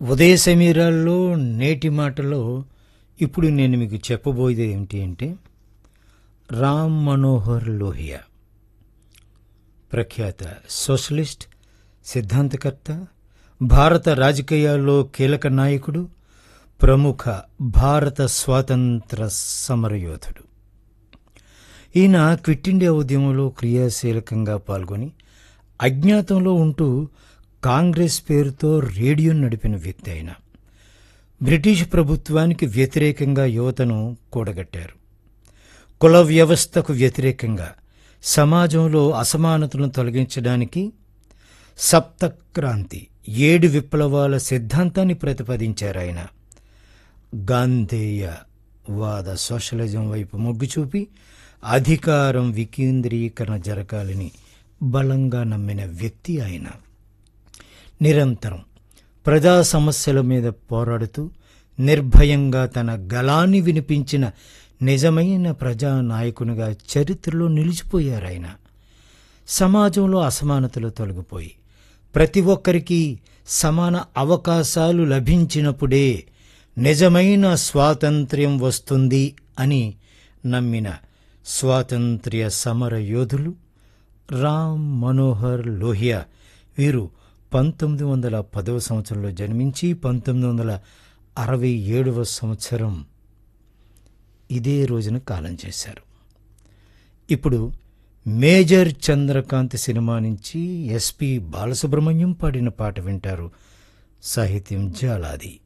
ఉదయ సమీరాల్లో నేటి మాటలో ఇప్పుడు నేను మీకు చెప్పబోయేది ఏమిటి అంటే రామ్ మనోహర్ లోహియా ప్రఖ్యాత సోషలిస్ట్ సిద్ధాంతకర్త భారత రాజకీయాల్లో కీలక నాయకుడు ప్రముఖ భారత స్వాతంత్ర సమరయోధుడు ఈయన క్విట్ ఇండియా ఉద్యమంలో క్రియాశీలకంగా పాల్గొని అజ్ఞాతంలో ఉంటూ కాంగ్రెస్ పేరుతో రేడియో నడిపిన వ్యక్తి అయిన బ్రిటిష్ ప్రభుత్వానికి వ్యతిరేకంగా యువతను కూడగట్టారు కుల వ్యవస్థకు వ్యతిరేకంగా సమాజంలో అసమానతలను తొలగించడానికి సప్తక్రాంతి ఏడు విప్లవాల సిద్ధాంతాన్ని ప్రతిపాదించారు ఆయన గాంధేయ వాద సోషలిజం వైపు మొగ్గు చూపి అధికారం వికేంద్రీకరణ జరగాలని బలంగా నమ్మిన వ్యక్తి ఆయన నిరంతరం ప్రజా సమస్యల మీద పోరాడుతూ నిర్భయంగా తన గలాన్ని వినిపించిన నిజమైన ప్రజా నాయకునిగా చరిత్రలో నిలిచిపోయారు ఆయన సమాజంలో అసమానతలు తొలగిపోయి ప్రతి ఒక్కరికి సమాన అవకాశాలు లభించినప్పుడే నిజమైన స్వాతంత్ర్యం వస్తుంది అని నమ్మిన స్వాతంత్ర్య సమర యోధులు రామ్ మనోహర్ లోహియా వీరు పంతొమ్మిది వందల పదవ సంవత్సరంలో జన్మించి పంతొమ్మిది వందల అరవై ఏడవ సంవత్సరం ఇదే రోజున కాలం చేశారు ఇప్పుడు మేజర్ చంద్రకాంత్ సినిమా నుంచి ఎస్పి బాలసుబ్రహ్మణ్యం పాడిన పాట వింటారు సాహిత్యం జాలాది